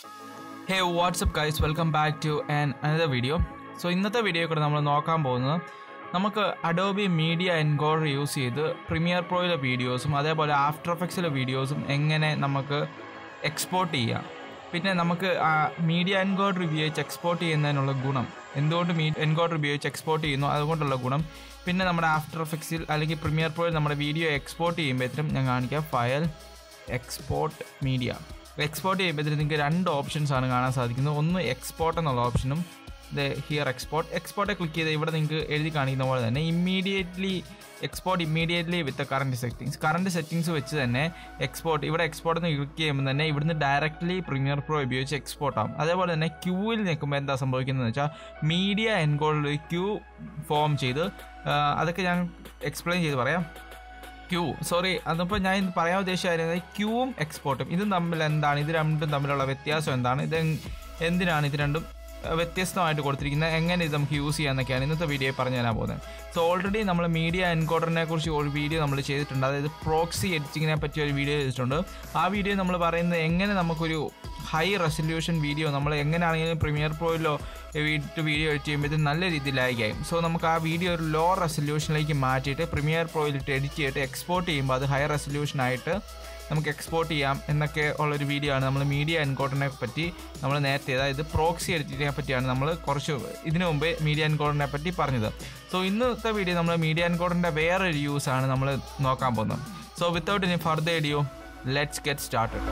hey what's up guys welcome back to an another video so ഇന്നത്തെ video കൂടെ നമ്മൾ നോക്കാൻ പോകുന്നത് നമുക്ക് അഡോബി മീഡിയ എൻകോഡർ യൂസ് ചെയ്ത് പ്രീമിയർ പ്രോയിലെ വീഡിയോസും അതേപോലെ ആഫ്റ്റർ എഫക്ട്സിലെ വീഡിയോസും എങ്ങനെ നമുക്ക് എക്സ്പോർട്ട് ചെയ്യാം പിന്നെ നമുക്ക് മീഡിയ എൻകോഡർ ഉപയോഗിച്ച് എക്സ്പോർട്ട് ചെയ്യുന്നതിനുള്ള ഗുണം എന്തുകൊണ്ട് മീ എൻകോഡർ ഉപയോഗിച്ച് എക്സ്പോർട്ട് ചെയ്യുന്നു അതുകൊണ്ടുള്ള ഗുണം പിന്നെ നമ്മുടെ ആഫ്റ്റർ എഫക്ട്സിൽ അല്ലെങ്കിൽ പ്രീമിയർ പ്രോയിൽ നമ്മുടെ വീഡിയോ എക്സ്പോർട്ട് ചെയ്യുമ്പോഴത്തേനും ഞാൻ കാണിക്കാം ഫയൽ എക്സ്പോർട്ട് മീഡിയ എക്സ്പോർട്ട് ചെയ്യുമ്പോഴത്തേന് നിങ്ങൾക്ക് രണ്ട് ഓപ്ഷൻസ് ആണ് കാണാൻ സാധിക്കുന്നത് ഒന്ന് എക്സ്പോർട്ട് എന്നുള്ള ഓപ്ഷനും ഇത് ഹിയർ എക്സ്പോർട്ട് എക്സ്പോർട്ട് ക്ലിക്ക് ചെയ്ത് ഇവിടെ നിങ്ങൾക്ക് എഴുതി കാണിക്കുന്ന പോലെ തന്നെ immediately export immediately with current settings current settings വെച്ച് തന്നെ എക്സ്പോർട്ട് ഇവിടെ എക്സ്പോർട്ട് എന്ന് ക്ലിക്ക് ചെയ്യുമ്പോൾ തന്നെ ഇവിടുന്ന് ഡയറക്റ്റ്ലി പ്രീമിയർ പ്രോ ഉപയോഗിച്ച് എക്സ്പോർട്ട് ആവും അതേപോലെ തന്നെ ക്യൂവിൽ നിൽക്കുമ്പോൾ എന്താ സംഭവിക്കുന്നത് വെച്ചാൽ മീഡിയ എൻകോഡിൽ ക്യൂ ഫോം ചെയ്ത് ആ, അതൊക്കെ ഞാൻ എക്സ്പ്ലെയിൻ ചെയ്ത് പറയാം ക്യൂ സോറി അതിപ്പോൾ ഞാൻ ഇന്ന് പറയാൻ ഉദ്ദേശിച്ച കാര്യം ക്യൂവും എക്സ്പോർട്ടും ഇതും തമ്മിൽ എന്താണ് ഇത് രണ്ടും തമ്മിലുള്ള വ്യത്യാസം എന്താണ് ഇത് എങ്- എന്തിനാണ് ഇത് രണ്ടും അഹ്, വ്യത്യസ്തമായിട്ട് കൊടുത്തിരിക്കുന്നത് എങ്ങനെ ഇത് നമുക്ക് യൂസ് ചെയ്യാന്നൊക്കെയാണ് ഇന്നത്തെ വീഡിയോയിൽ പറഞ്ഞു തരാൻ പോകുന്നത് സോ ഓൾറെഡി നമ്മൾ മീഡിയ എൻകോഡറിനെ കുറിച്ച് ഒരു വീഡിയോ നമ്മൾ ചെയ്തിട്ടുണ്ട് അതായത് പ്രോക്സി എഡിറ്റിങ്ങിനെ പറ്റി ഒരു വീഡിയോ ചെയ്തിട്ടുണ്ട് ആ വീഡിയോ നമ്മൾ പറയുന്നത് എങ്ങനെ നമുക്കൊരു ഹൈ റെസൊല്യൂഷൻ വീഡിയോ നമ്മൾ എങ്ങനെയാണെങ്കിലും പ്രീമിയർ പ്രോയിലോ വീട്ട് വീഡിയോ എഡിറ്റ് ചെയ്യുമ്പോഴത്തേക്കും നല്ല രീതിയിൽ ലാഗായും സോ നമുക്ക് ആ വീഡിയോ ഒരു ലോ റെസൊല്യൂഷനിലേക്ക് മാറ്റിയിട്ട് പ്രീമിയർ പ്രോയിലിട്ട് എഡിറ്റ് ചെയ്തിട്ട് എക്സ്പോർട്ട് ചെയ്യുമ്പോൾ അത് ഹൈ റെസൊല്യൂഷനായിട്ട് നമുക്ക് എക്സ്പോർട്ട് ചെയ്യാം എന്നൊക്കെ ഉള്ളൊരു വീഡിയോ ആണ് നമ്മൾ മീഡിയ എൻകോഡറിനെ പറ്റി നമ്മൾ നേരത്തെ അതായത് പ്രോക്സി എഡിറ്റിങ്ങിനെ പറ്റിയാണ് നമ്മൾ കുറച്ച് ഇതിനു മുമ്പ് മീഡിയ എൻകോഡറിനെ പറ്റി പറഞ്ഞത് സോ ഇന്നത്തെ വീഡിയോ നമ്മൾ മീഡിയ എൻകോഡറിൻ്റെ വേറൊരു യൂസ് ആണ് നമ്മൾ നോക്കാൻ പോകുന്നത് സോ വിത്തൗട്ട് ഇനി further video let's get started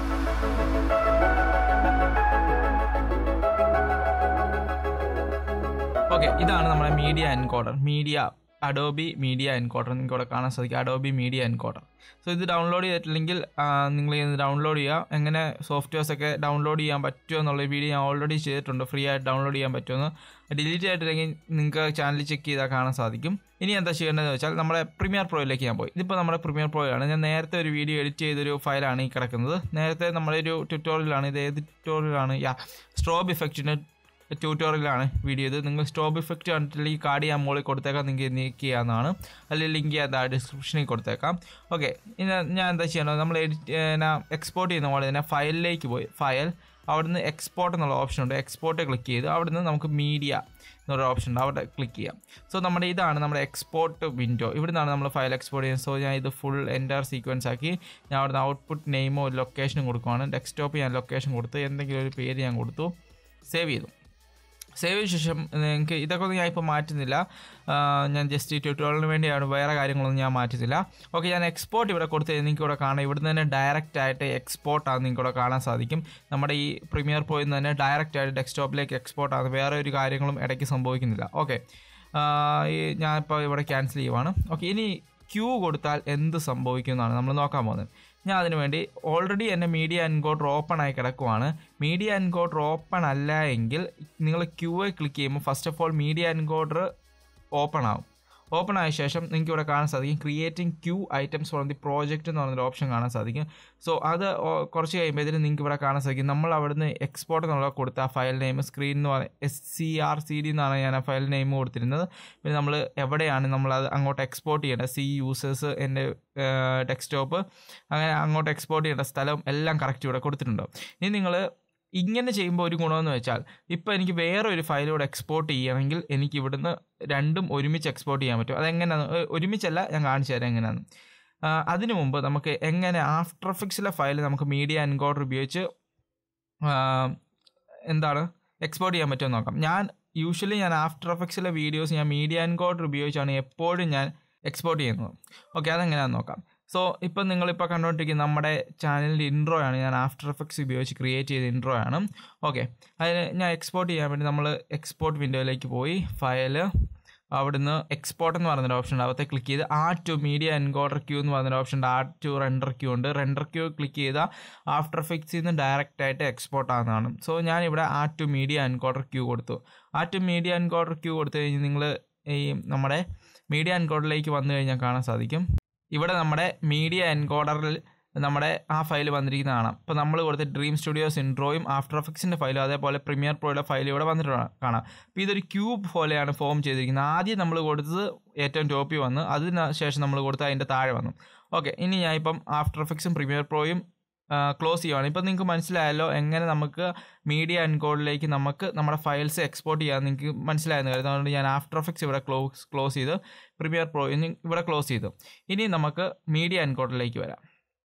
okay ഇതാണ് നമ്മുടെ Media Encoder Media Adobe Media Encoder നിങ്ങൾക്ക് ഇവിടെ കാണാൻ സാധിക്കും അഡോബി മീഡിയ എൻകോഡർ സോ ഇത് ഡൗൺലോഡ് ചെയ്തിട്ടില്ലെങ്കിൽ ആ, നിങ്ങൾ ഇത് ഡൗൺലോഡ് ചെയ്യുക എങ്ങനെ സോഫ്റ്റ്വെയർസ് ഒക്കെ ഡൗൺലോഡ് ചെയ്യാൻ പറ്റുമോ എന്നുള്ള വീഡിയോ ഞാൻ ഓൾറെഡി ചെയ്തിട്ടുണ്ട് ഫ്രീ ആയിട്ട് ഡൗൺലോഡ് ചെയ്യാൻ പറ്റുമെന്ന് ഡിലീറ്റ് ആയിട്ടില്ലെങ്കിൽ നിങ്ങൾക്ക് ചാനൽ ചെക്ക് ചെയ്താൽ കാണാൻ സാധിക്കും ഇനി എന്താ ചെയ്യേണ്ടതെന്ന് വെച്ചാൽ നമ്മുടെ പ്രീമിയർ പ്രോയിലേക്ക് ഞാൻ പോയി ഇതിപ്പോൾ നമ്മുടെ പ്രീമിയർ പ്രോയാണ് ഞാൻ നേരത്തെ ഒരു വീഡിയോ എഡിറ്റ് ചെയ്തൊരു ഫയലാണ് ഈ കിടക്കുന്നത് നേരത്തെ നമ്മുടെ ഒരു ട്യൂട്ടോറിയലാണ് ഇത് ഏത് ട്യൂട്ടോറിയലാണ് യാ സ്ട്രോബ് ഇഫക്റ്റിന് ട്യൂട്ടോറിയലാണ് വീഡിയോ ഇത് നിങ്ങൾ സ്റ്റോപ്പ് ഇഫക്റ്റ് കണ്ടിട്ട് ഈ കാർഡ് ഞാൻ മുകളിൽ കൊടുത്തേക്കാം നിങ്ങൾക്ക് നീക്ക് ചെയ്യാവുന്നതാണ് അല്ലെങ്കിൽ ലിങ്ക് ചെയ്യാൻ ഡിസ്ക്രിപ്ഷനിൽ കൊടുത്തേക്കാം ഓക്കെ ഇനി ഞാൻ എന്താ ചെയ്യണം നമ്മൾ എഡിറ്റ് എക്സ്പോർട്ട് ചെയ്യുന്ന പോലെ തന്നെ ഫയലിലേക്ക് പോയി ഫയൽ അവിടുന്ന് എക്സ്പോർട്ട് എന്നുള്ള ഓപ്ഷൻ ഉണ്ട് എക്സ്പോർട്ട് ക്ലിക്ക് ചെയ്ത് അവിടുന്ന് നമുക്ക് മീഡിയ എന്നൊരു ഓപ്ഷൻ ഉണ്ട് അവിടെ ക്ലിക്ക് ചെയ്യാം സോ നമ്മുടെ ഇതാണ് നമ്മുടെ എക്സ്പോർട്ട് വിൻഡോ ഇവിടെ നിന്നാണ് നമ്മൾ ഫയൽ എക്സ്പോർട്ട് ചെയ്യുന്നത് സോ ഞാൻ ഇത് ഫുൾ എൻ്റർ സീക്വൻസ് ആക്കി ഞാൻ അവിടുന്ന് ഔട്ട്പുട്ട് നെയിമോ ലൊക്കേഷനും കൊടുക്കുവാണ് ഡെസ്ക്ടോപ്പ് ഞാൻ ലൊക്കേഷൻ കൊടുത്ത് എന്തെങ്കിലും ഒരു പേര് ഞാൻ കൊടുത്തു സേവ് ചെയ്തു സേവ് ചെയ്ത ശേഷം നിങ്ങൾക്ക് ഇതൊക്കെ ഒന്നും ഞാൻ ഇപ്പോൾ മാറ്റുന്നില്ല ആ, ഞാൻ ജസ്റ്റ് ഈ ട്യൂട്ടോറിയലിന് വേണ്ടിയാണ് വേറെ കാര്യങ്ങളൊന്നും ഞാൻ മാറ്റുന്നില്ല ഓക്കെ ഞാൻ എക്സ്പോർട്ട് ഇവിടെ കൊടുത്ത് നിങ്ങൾക്ക് ഇവിടെ കാണാം ഇവിടുന്ന് തന്നെ ഡയറക്റ്റ് ആയിട്ട് എക്സ്പോർട്ട് ആണ് നിങ്ങൾക്ക് ഇവിടെ കാണാൻ സാധിക്കും നമ്മുടെ ഈ പ്രീമിയർ പോയിൽ നിന്ന് തന്നെ ഡയറക്റ്റ് ആയിട്ട് ഡെസ്ക്ടോപ്പിലേക്ക് എക്സ്പോർട്ട് ആണ് വേറെ ഒരു കാര്യങ്ങളും ഇടയ്ക്ക് സംഭവിക്കുന്നില്ല ഓക്കെ ഞാനിപ്പോൾ ഇവിടെ ക്യാൻസൽ ചെയ്യുവാണ് ഓക്കെ ഇനി ക്യൂ കൊടുത്താൽ എന്ത് സംഭവിക്കും എന്നാണ് നമ്മൾ നോക്കാൻ പോകുന്നത് ഞാൻ അതിനു വേണ്ടി ഓൾറെഡി എൻ്റെ മീഡിയ എൻകോഡർ ഓപ്പൺ ആയി കിടക്കുവാണ് മീഡിയ എൻകോഡർ ഓപ്പൺ അല്ല എങ്കിൽ നിങ്ങൾ ക്യൂ ക്ലിക്ക് ചെയ്യുമ്പോൾ first of all Media Encoder open ആവും ഓപ്പൺ ആയ ശേഷം നിങ്ങൾക്ക് ഇവിടെ കാണാൻ സാധിക്കും creating queue items for the project എന്ന് പറഞ്ഞൊരു ഓപ്ഷൻ കാണാൻ സാധിക്കും സോ അത് ഓ- കുറച്ച് കഴിയുമ്പോഴത്തേനും നിങ്ങൾക്ക് ഇവിടെ കാണാൻ സാധിക്കും നമ്മൾ അവിടുന്ന് എക്സ്പോർട്ട് എന്നുള്ള കൊടുത്ത ആ ഫയൽ നെയിം സ്ക്രീൻ എന്ന് പറയുന്നത് S C R C D എന്നാണ് ഞാൻ ആ ഫയൽ നെയിം കൊടുത്തിരുന്നത് പിന്നെ നമ്മൾ എവിടെയാണ് നമ്മൾ അത് അങ്ങോട്ട് എക്സ്പോർട്ട് ചെയ്യേണ്ടത് സി യൂസേഴ്സ് എൻ്റെ ഡെസ്ക്ടോപ്പ് അങ്ങനെ അങ്ങോട്ട് എക്സ്പോർട്ട് ചെയ്യേണ്ട സ്ഥലം എല്ലാം കറക്റ്റ് ഇവിടെ കൊടുത്തിട്ടുണ്ട് ഇനി നിങ്ങൾ ഇങ്ങനെ ചെയ്യുമ്പോൾ ഒരു ഗുണമെന്ന് വെച്ചാൽ ഇപ്പോൾ എനിക്ക് വേറെ ഒരു ഫയലൂടെ എക്സ്പോർട്ട് ചെയ്യണമെങ്കിൽ എനിക്ക് ഇവിടുന്ന് രണ്ടും ഒരുമിച്ച് എക്സ്പോർട്ട് ചെയ്യാൻ പറ്റും അതെങ്ങനെയാണ് ഒരുമിച്ചല്ല ഞാൻ കാണിച്ചു തരാം എങ്ങനെയാണ് ആ, അതിനു മുമ്പ് നമുക്ക് എങ്ങനെ ആഫ്റ്റർ എഫക്ട്സിലെ ഫയൽ നമുക്ക് മീഡിയ എൻകോഡർ ഉപയോഗിച്ച് ആ, എന്താണ് എക്സ്പോർട്ട് ചെയ്യാൻ പറ്റുമോ എന്ന് നോക്കാം ഞാൻ യൂഷ്വലി ഞാൻ ആഫ്റ്റർ എഫക്ട്സിലെ വീഡിയോസ് ഞാൻ മീഡിയ എൻകോഡർ ഉപയോഗിച്ചാണ് എപ്പോഴും ഞാൻ എക്സ്പോർട്ട് ചെയ്യുന്നത് ഓക്കെ അതെങ്ങനെയാണെന്ന് നോക്കാം സോ ഇപ്പം നിങ്ങളിപ്പോൾ കണ്ടുകൊണ്ടിരിക്കുന്ന നമ്മുടെ ചാനലിൻ്റെ ഇൻട്രോ ആണ് ഞാൻ ആഫ്റ്റർ എഫക്ട്സ് ഉപയോഗിച്ച് ക്രിയേറ്റ് ചെയ്ത ഇൻട്രോ ആണ് ഓക്കെ അതിന് ഞാൻ എക്സ്പോർട്ട് ചെയ്യാൻ വേണ്ടി നമ്മൾ എക്സ്പോർട്ട് വിൻഡോയിലേക്ക് പോയി ഫയല് അവിടുന്ന് എക്സ്പോർട്ട് എന്ന് പറയുന്നൊരു ഓപ്ഷൻ ഉണ്ട് അകത്തെ ക്ലിക്ക് ചെയ്ത് ആ ടു മീഡിയ എൻകോഡർ ക്യൂ എന്ന് പറയുന്നൊരു ഓപ്ഷൻ ഉണ്ട് ആ ടു റെൻഡർ ക്യൂ ഉണ്ട് റെൻഡർ ക്യൂ ക്ലിക്ക് ചെയ്താൽ ആഫ്റ്റർ എഫക്ട്സിൽ നിന്ന് ഡയറക്റ്റ് ആയിട്ട് എക്സ്പോർട്ട് ആകുന്നതാണ് സോ ഞാനിവിടെ ആ ടു മീഡിയ എൻകോഡർ ക്യൂ കൊടുത്തു ആ ടു മീഡിയ എൻകോഡർ ക്യൂ കൊടുത്തു കഴിഞ്ഞ് നിങ്ങൾ ഈ നമ്മുടെ മീഡിയ എൻകോഡറിലേക്ക് വന്നു കഴിഞ്ഞാൽ കാണാൻ സാധിക്കും ഇവിടെ നമ്മുടെ മീഡിയ എൻകോഡറിൽ നമ്മുടെ ആ ഫയൽ വന്നിരിക്കുന്ന കാണാം ഇപ്പോൾ നമ്മൾ കൊടുത്ത ഡ്രീം സ്റ്റുഡിയോസ് ഇൻട്രോയും ആഫ്റ്റർ എഫക്ട്സിൻ്റെ ഫയലും അതേപോലെ പ്രീമിയർ പ്രോയുടെ ഫയലും ഇവിടെ വന്നിട്ട് കാണാം അപ്പോൾ ഇതൊരു ക്യൂബ് പോലെയാണ് ഫോം ചെയ്തിരിക്കുന്നത് ആദ്യം നമ്മൾ കൊടുത്തത് ഏറ്റവും ടോപ്പിൽ വന്ന് അതിന് ശേഷം നമ്മൾ കൊടുത്ത അതിൻ്റെ താഴെ വന്നു ഓക്കെ ഇനി ഞാൻ ഇപ്പം ആഫ്റ്റർ എഫക്ട്സും പ്രീമിയർ പ്രോയും ക്ലോസ് ചെയ്യുവാണ് ഇപ്പം നിങ്ങൾക്ക് മനസ്സിലായല്ലോ എങ്ങനെ നമുക്ക് മീഡിയ എൻകോഡിലേക്ക് നമുക്ക് നമ്മുടെ ഫയൽസ് എക്സ്പോർട്ട് ചെയ്യാൻ നിങ്ങൾക്ക് മനസ്സിലായെന്ന് കരുതുന്നു അതുകൊണ്ട് ഞാൻ ആഫ്റ്റർ എഫക്ട്സ് ഇവിടെ ക്ലോസ് ക്ലോസ് ചെയ്ത് പ്രീമിയർ പ്രോ ഇവിടെ ക്ലോസ് ചെയ്തു ഇനി നമുക്ക് മീഡിയ എൻകോഡിലേക്ക് വരാം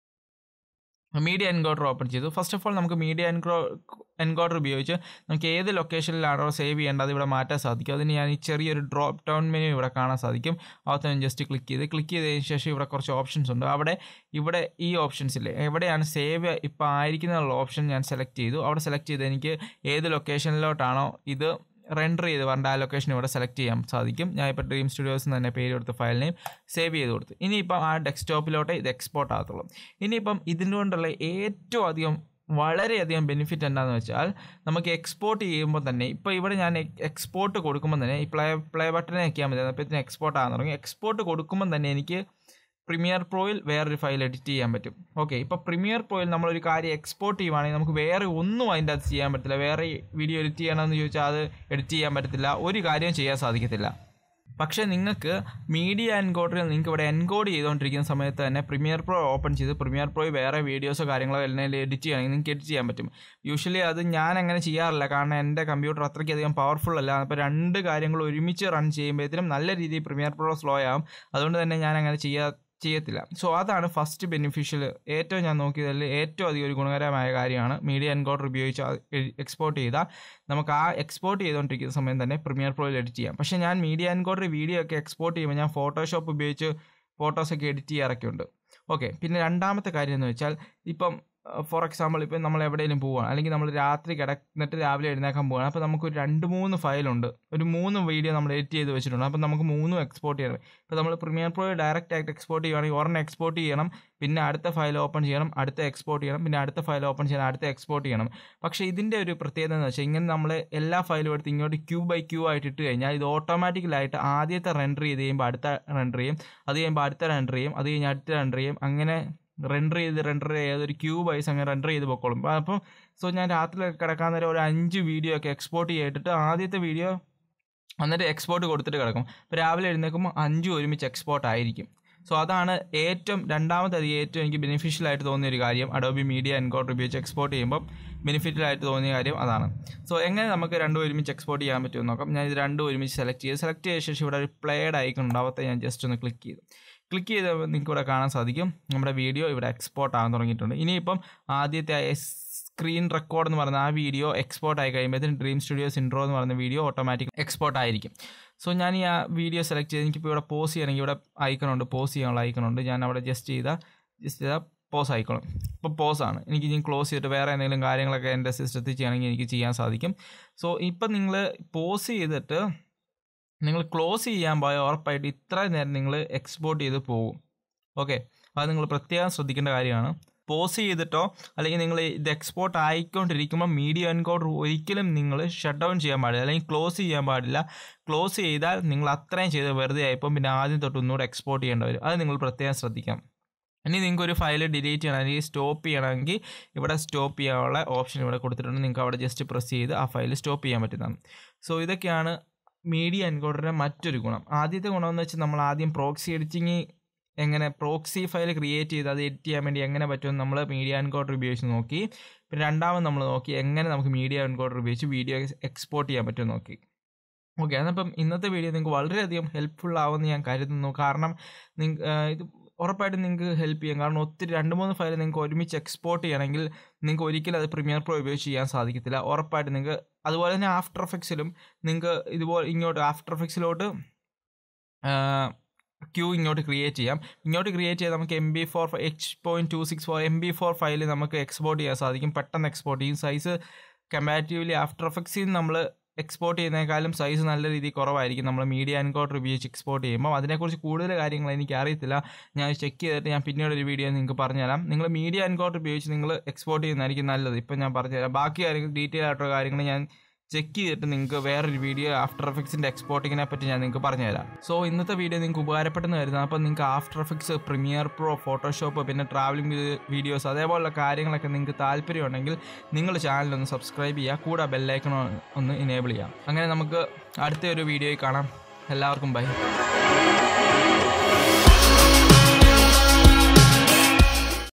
മീഡിയ എൻകോഡർ ഓപ്പൺ ചെയ്തു ഫസ്റ്റ് ഓഫ് ഓൾ നമുക്ക് മീഡിയ എൻകോ എൻകോഡർ ഉപയോഗിച്ച് നമുക്ക് ഏത് ലൊക്കേഷനിലാണോ സേവ് ചെയ്യേണ്ടത് അത് ഇവിടെ മാറ്റാൻ സാധിക്കും അതിന് ഞാൻ ഈ ചെറിയൊരു ഡ്രോപ്പ് ഡൗൺ മെനു ഇവിടെ കാണാൻ സാധിക്കും അകത്ത് ഞാൻ ജസ്റ്റ് ക്ലിക്ക് ചെയ്ത് ക്ലിക്ക് ചെയ്തതിന് ശേഷം ഇവിടെ കുറച്ച് ഓപ്ഷൻസ് ഉണ്ട് അവിടെ ഇവിടെ ഈ ഓപ്ഷൻസിൽ എവിടെയാണ് സേവ് ഇപ്പോൾ ആയിരിക്കുന്ന ഓപ്ഷൻ ഞാൻ സെലക്ട് ചെയ്തു അവിടെ സെലക്ട് ചെയ്ത് എനിക്ക് ഏത് ലൊക്കേഷനിലോട്ടാണോ ഇത് റെൻഡർ ചെയ്ത് വരേണ്ട ആ ലൊക്കേഷൻ ഇവിടെ സെലക്ട് ചെയ്യാൻ സാധിക്കും ഞാൻ ഇപ്പോൾ ഡ്രീം സ്റ്റുഡിയോസ് തന്നെ പേര് കൊടുത്ത് ഫയൽ നെയിം സേവ് ചെയ്ത് കൊടുത്തു ഇനിയിപ്പം ആ ഡെസ്ക്ടോപ്പിലോട്ട് ഇത് എക്സ്പോർട്ട് ആകത്തുള്ളൂ ഇനിയിപ്പം ഇതിനുകൊണ്ടുള്ള ഏറ്റവും അധികം വളരെയധികം ബെനിഫിറ്റ് എന്താണെന്ന് വെച്ചാൽ നമുക്ക് എക്സ്പോർട്ട് ചെയ്യുമ്പോൾ തന്നെ ഇപ്പോൾ ഇവിടെ ഞാൻ എക്സ്പോർട്ട് കൊടുക്കുമ്പോൾ തന്നെ ഈ പ്ലേ പ്ലേ ബട്ടനെ വയ്ക്കാൻ മതി അപ്പോൾ ഇതിന് എക്സ്പോർട്ട് ആകാൻ തുടങ്ങി എക്സ്പോർട്ട് കൊടുക്കുമ്പോൾ തന്നെ എനിക്ക് പ്രീമിയർ പ്രോയിൽ വേറൊരു ഫയൽ എഡിറ്റ് ചെയ്യാൻ പറ്റും ഓക്കെ ഇപ്പോൾ പ്രീമിയർ പ്രോയിൽ നമ്മളൊരു കാര്യം എക്സ്പോർട്ട് ചെയ്യുവാണെങ്കിൽ നമുക്ക് വേറെ ഒന്നും അതിൻ്റെ അകത്ത് ചെയ്യാൻ പറ്റില്ല വേറെ വീഡിയോ എഡിറ്റ് ചെയ്യണമെന്ന് ചോദിച്ചാൽ അത് എഡിറ്റ് ചെയ്യാൻ പറ്റത്തില്ല ഒരു കാര്യവും ചെയ്യാൻ സാധിക്കത്തില്ല പക്ഷേ നിങ്ങൾക്ക് മീഡിയ എൻകോഡറിൽ നിങ്ങൾക്ക് ഇവിടെ എൻകോഡ് ചെയ്തുകൊണ്ടിരിക്കുന്ന സമയത്ത് തന്നെ പ്രീമിയർ പ്രോ ഓപ്പൺ ചെയ്ത് പ്രീമിയർ പ്രോയിൽ വേറെ വീഡിയോസോ കാര്യങ്ങളോ എല്ലാം എഡിറ്റ് ചെയ്യണമെങ്കിൽ നിങ്ങൾക്ക് എഡിറ്റ് ചെയ്യാൻ പറ്റും യൂഷ്വലി അത് ഞാൻ അങ്ങനെ ചെയ്യാറില്ല കാരണം എൻ്റെ കമ്പ്യൂട്ടർ അത്രയ്ക്കധികം പവർഫുൾ അല്ല അപ്പോൾ രണ്ട് കാര്യങ്ങൾ ഒരുമിച്ച് റൺ ചെയ്യുമ്പോഴത്തേനും നല്ല രീതിയിൽ പ്രീമിയർ പ്രോ സ്ലോ ആവും അതുകൊണ്ട് തന്നെ ഞാൻ അങ്ങനെ ചെയ്യാ ചെയ്യത്തില്ല സോ അതാണ് ഫസ്റ്റ് ബെനിഫിഷ്യൽ ഏറ്റവും ഞാൻ നോക്കിയതിൽ ഏറ്റവും അധികം ഒരു ഗുണകരമായ കാര്യമാണ് മീഡിയ എൻകോഡർ ഉപയോഗിച്ച് എക്സ്പോർട്ട് ചെയ്താൽ നമുക്ക് ആ എക്സ്പോർട്ട് ചെയ്തുകൊണ്ടിരിക്കുന്ന സമയം തന്നെ പ്രീമിയർ പ്രോയിൽ എഡിറ്റ് ചെയ്യാം പക്ഷേ ഞാൻ മീഡിയ എൻകോഡർ വീഡിയോ ഒക്കെ എക്സ്പോർട്ട് ചെയ്യുമ്പോൾ ഞാൻ ഫോട്ടോഷോപ്പ് ഉപയോഗിച്ച് ഫോട്ടോസൊക്കെ എഡിറ്റ് ചെയ്യാറൊക്കെ ഉണ്ട് ഓക്കെ പിന്നെ രണ്ടാമത്തെ കാര്യം എന്ന് വെച്ചാൽ ഇപ്പം ഫോർ എക്സാമ്പിൾ ഇപ്പം നമ്മൾ എവിടെയെങ്കിലും പോവുകയാണ് അല്ലെങ്കിൽ നമ്മൾ രാത്രി കിടന്നിട്ട് രാവിലെ എഴുന്നേക്കാൻ പോവുകയാണ് അപ്പോൾ നമുക്ക് ഒരു രണ്ട് മൂന്ന് ഫയലുണ്ട് ഒരു മൂന്ന് വീഡിയോ നമ്മൾ എഡിറ്റ് ചെയ്ത് വെച്ചിട്ടുണ്ട് അപ്പോൾ നമുക്ക് മൂന്നും എക്സ്പോർട്ട് ചെയ്യണം ഇപ്പോൾ നമ്മൾ പ്രീമിയർ പ്രോ ഡയറക്റ്റ് ആയിട്ട് എക്സ്പോർട്ട് ചെയ്യുകയാണെങ്കിൽ ഒരെണ്ണം എക്സ്പോർട്ട് ചെയ്യണം പിന്നെ അടുത്ത ഫയൽ ഓപ്പൺ ചെയ്യണം അടുത്ത എക്സ്പോർട്ട് ചെയ്യണം പിന്നെ അടുത്ത ഫയൽ ഓപ്പൺ ചെയ്യണം അടുത്ത എക്സ്പോർട്ട് ചെയ്യണം പക്ഷേ ഇതിൻ്റെ ഒരു പ്രത്യേകത എന്ന് വെച്ചാൽ ഇങ്ങനെ നമ്മൾ എല്ലാ ഫയലും എടുത്ത് ഇങ്ങോട്ട് ക്യൂ ബൈ ക്യൂ ആയിട്ട് ഇട്ട് കഴിഞ്ഞാൽ ഇത് ഓട്ടോമാറ്റിക്കലായിട്ട് ആദ്യത്തെ റെൻഡർ ചെയ്ത് കഴിയുമ്പോൾ അടുത്ത റെൻഡർ ചെയ്യും അത് കഴിയുമ്പോൾ അടുത്ത റെൻഡർ ചെയ്യും അത് കഴിഞ്ഞ് അടുത്ത റെൻഡർ ചെയ്യും അങ്ങനെ റെൻഡർ ചെയ്ത് റെൻഡർ ചെയ്ത് ഒരു ക്യൂ വൈസ് അങ്ങനെ റെൻഡർ ചെയ്ത് പൊക്കോളും അപ്പം സോ ഞാൻ രാത്രി കിടക്കാൻ നേരം ഒരു അഞ്ച് വീഡിയോ ഒക്കെ എക്സ്പോർട്ട് ചെയ്തിട്ട് ആദ്യത്തെ വീഡിയോ എന്നിട്ട് എക്സ്പോർട്ട് കൊടുത്തിട്ട് കിടക്കും അപ്പോൾ രാവിലെ എഴുന്നേൽക്കുമ്പോൾ അഞ്ചും ഒരുമിച്ച് എക്സ്പോർട്ട് ആയിരിക്കും സോ അതാണ് ഏറ്റവും രണ്ടാമത്തെ അത് ഏറ്റവും എനിക്ക് ബെനിഫിഷ്യൽ ആയിട്ട് തോന്നിയ ഒരു കാര്യം അഡോബി മീഡിയ എൻകോഡർ ഉപയോഗിച്ച് എക്സ്പോർട്ട് ചെയ്യുമ്പോൾ ബെനിഫിഷ്യൽ ആയിട്ട് തോന്നിയ കാര്യം അതാണ് സോ എങ്ങനെ നമുക്ക് രണ്ടും ഒരുമിച്ച് എക്സ്പോർട്ട് ചെയ്യാൻ പറ്റുമെന്ന് നോക്കാം ഞാൻ ഇത് രണ്ടും ഒരുമിച്ച് സെലക്ട് ചെയ്ത് സെലക്ട് ചെയ്ത ശേഷം ഇവിടെ ഒരു പ്ലേഡ് ഐക്കൺ ഉണ്ടാവത്തെ ഞാൻ ജസ്റ്റ് ഒന്ന് ക്ലിക്ക് ചെയ്തു ക്ലിക്ക് ചെയ്ത് നിങ്ങൾക്ക് ഇവിടെ കാണാൻ സാധിക്കും നമ്മുടെ വീഡിയോ ഇവിടെ എക്സ്പോർട്ട് ആകാൻ തുടങ്ങിയിട്ടുണ്ട് ഇനിയിപ്പം ആദ്യത്തെ സ്ക്രീൻ റെക്കോർഡ് എന്ന് പറയുന്ന ആ വീഡിയോ എക്സ്പോർട്ട് ആയി കഴിയുമ്പോഴത്തേന് ഡ്രീം സ്റ്റുഡിയോ സിൻഡ്രോ എന്ന് പറയുന്ന വീഡിയോ ഓട്ടോമാറ്റിക് എക്സ്പോർട്ട് ആയിരിക്കും സോ ഞാൻ ഈ ആ വീഡിയോ സെലക്ട് ചെയ്ത് എനിക്കിപ്പോൾ ഇവിടെ പോസ് ചെയ്യണമെങ്കിൽ ഇവിടെ ഐക്കണുണ്ട് പോസ് ചെയ്യാനുള്ള ഐക്കണുണ്ട് ഞാൻ അവിടെ ജസ്റ്റ് ചെയ്താൽ ജസ്റ്റ് ചെയ്താൽ പോസ് ആയിക്കോളും ഇപ്പോൾ പോസാണ് എനിക്ക് ഇനി ക്ലോസ് ചെയ്തിട്ട് വേറെ എന്തെങ്കിലും കാര്യങ്ങളൊക്കെ എൻ്റെ സിസ്റ്റത്തിൽ ചെയ്യണമെങ്കിൽ എനിക്ക് ചെയ്യാൻ സാധിക്കും സോ ഇപ്പം നിങ്ങൾ പോസ് ചെയ്തിട്ട് നിങ്ങൾ ക്ലോസ് ചെയ്യാൻ പോയ ഉറപ്പായിട്ട് ഇത്ര നേരം നിങ്ങൾ എക്സ്പോർട്ട് ചെയ്ത് പോകും ഓക്കെ അത് നിങ്ങൾ പ്രത്യേകം ശ്രദ്ധിക്കേണ്ട കാര്യമാണ് പോസ് ചെയ്തിട്ടോ അല്ലെങ്കിൽ നിങ്ങൾ ഇത് എക്സ്പോർട്ട് ആയിക്കൊണ്ടിരിക്കുമ്പോൾ മീഡിയ എൻകോഡർ ഒരിക്കലും നിങ്ങൾ ഷട്ട് ഡൗൺ ചെയ്യാൻ പാടില്ല അല്ലെങ്കിൽ ക്ലോസ് ചെയ്യാൻ പാടില്ല ക്ലോസ് ചെയ്താൽ നിങ്ങൾ അത്രയും ചെയ്ത് വെറുതെ ആയിപ്പോൾ പിന്നെ ആദ്യം തൊട്ട് ഒന്നുകൂടെ എക്സ്പോർട്ട് ചെയ്യേണ്ടി വരും അത് നിങ്ങൾ പ്രത്യേകം ശ്രദ്ധിക്കാം ഇനി നിങ്ങൾക്ക് ഒരു ഫയൽ ഡിലീറ്റ് ചെയ്യണമെങ്കിൽ സ്റ്റോപ്പ് ചെയ്യണമെങ്കിൽ ഇവിടെ സ്റ്റോപ്പ് ചെയ്യാനുള്ള ഓപ്ഷൻ ഇവിടെ കൊടുത്തിട്ടുണ്ട് നിങ്ങൾക്ക് അവിടെ ജസ്റ്റ് പ്രസ് ചെയ്ത് ആ ഫയൽ സ്റ്റോപ്പ് ചെയ്യാൻ പറ്റുന്നതാണ് സോ ഇതൊക്കെയാണ് മീഡിയ എൻകോഡറിൻ്റെ മറ്റൊരു ഗുണം ആദ്യത്തെ ഗുണമെന്ന് വെച്ചാൽ നമ്മൾ ആദ്യം പ്രോക്സി എഡിറ്റിംഗ് എങ്ങനെ പ്രോക്സി ഫയൽ ക്രിയേറ്റ് ചെയ്ത് അത് എഡിറ്റ് ചെയ്യാൻ വേണ്ടി എങ്ങനെ പറ്റുമെന്ന് നമ്മൾ മീഡിയ എൻകോഡർ ഉപയോഗിച്ച് നോക്കി പിന്നെ രണ്ടാമത് നമ്മൾ നോക്കി എങ്ങനെ നമുക്ക് മീഡിയ എൻകോഡർ ഉപയോഗിച്ച് വീഡിയോ എക്സ്പോർട്ട് ചെയ്യാൻ പറ്റുമെന്ന് നോക്കി ഓക്കെ അതപ്പം ഇന്നത്തെ വീഡിയോ നിങ്ങൾക്ക് വളരെയധികം ഹെൽപ്ഫുൾ ആവുമെന്ന് ഞാൻ കരുതുന്നു കാരണം ഇത് ഉറപ്പായിട്ടും നിങ്ങൾക്ക് ഹെൽപ്പ് ചെയ്യും കാരണം ഒത്തിരി രണ്ട് മൂന്ന് ഫയൽ നിങ്ങൾക്ക് ഒരുമിച്ച് എക്സ്പോർട്ട് ചെയ്യണമെങ്കിൽ നിങ്ങൾക്ക് ഒരിക്കലും അത് പ്രീമിയർ പ്രോ ഉപയോഗിച്ച് ചെയ്യാൻ സാധിക്കത്തില്ല ഉറപ്പായിട്ടും നിങ്ങൾക്ക് അതുപോലെ തന്നെ ആഫ്റ്റർ എഫക്ട്സിലും നിങ്ങൾക്ക് ഇതുപോലെ ഇങ്ങോട്ട് ആഫ്റ്റർ എഫക്ട്സിലോട്ട് ക്യൂ ഇങ്ങോട്ട് ക്രിയേറ്റ് ചെയ്യാം ഇങ്ങോട്ട് ക്രിയേറ്റ് ചെയ്ത് നമുക്ക് M P four H point two six four M P four file നമുക്ക് എക്സ്പോർട്ട് ചെയ്യാൻ സാധിക്കും പെട്ടെന്ന് എക്സ്പോർട്ട് ചെയ്യും സൈസ് കമ്പാരിറ്റീവ്ലി ആഫ്റ്റർ എഫക്ട്സിൽ നിന്ന് നമ്മൾ എക്സ്പോർട്ട് ചെയ്യുന്നതിനേക്കാളും സൈസ് നല്ല രീതിയിൽ കുറവായിരിക്കും നമ്മൾ മീഡിയ എൻകോഡർ ഉപയോഗിച്ച് എക്സ്പോർട്ട് ചെയ്യുമ്പോൾ അതിനെക്കുറിച്ച് കൂടുതൽ കാര്യങ്ങൾ എനിക്ക് അറിയത്തില്ല ഞാൻ ചെക്ക് ചെയ്തിട്ട് ഞാൻ പിന്നീട് ഒരു വീഡിയോ നിങ്ങൾക്ക് പറഞ്ഞുതരാം നിങ്ങൾ മീഡിയ എൻകോഡർ ഉപയോഗിച്ച് നിങ്ങൾ എക്സ്പോർട്ട് ചെയ്യുന്നതായിരിക്കും നല്ലത് ഇപ്പം ഞാൻ പറഞ്ഞുതരാം ബാക്കി കാര്യങ്ങൾ ഡീറ്റെയിൽ ആയിട്ടുള്ള കാര്യങ്ങൾ ഞാൻ ചെക്ക് ചെയ്തിട്ട് നിങ്ങൾക്ക് വേറൊരു വീഡിയോ ആഫ്റ്റർ എഫക്ട്സിൻ്റെ എക്സ്പോർട്ടിങ്ങിനെ പറ്റി ഞാൻ നിങ്ങൾക്ക് പറഞ്ഞുതരാം സോ ഇന്നത്തെ വീഡിയോ നിങ്ങൾക്ക് ഉപകാരപ്പെട്ടെന്ന് വരുന്നത് അപ്പോൾ നിങ്ങൾക്ക് After Effects Premiere Pro Photoshop പിന്നെ ട്രാവലിംഗ് വീഡിയോസ് അതേപോലുള്ള കാര്യങ്ങളൊക്കെ നിങ്ങൾക്ക് താല്പര്യമുണ്ടെങ്കിൽ നിങ്ങൾ ചാനലൊന്ന് സബ്സ്ക്രൈബ് ചെയ്യുക കൂടെ ബെല്ലൈക്കൺ ഒന്ന് ഇനേബിൾ ചെയ്യാം അങ്ങനെ നമുക്ക് അടുത്ത ഒരു വീഡിയോയിൽ കാണാം എല്ലാവർക്കും ബൈ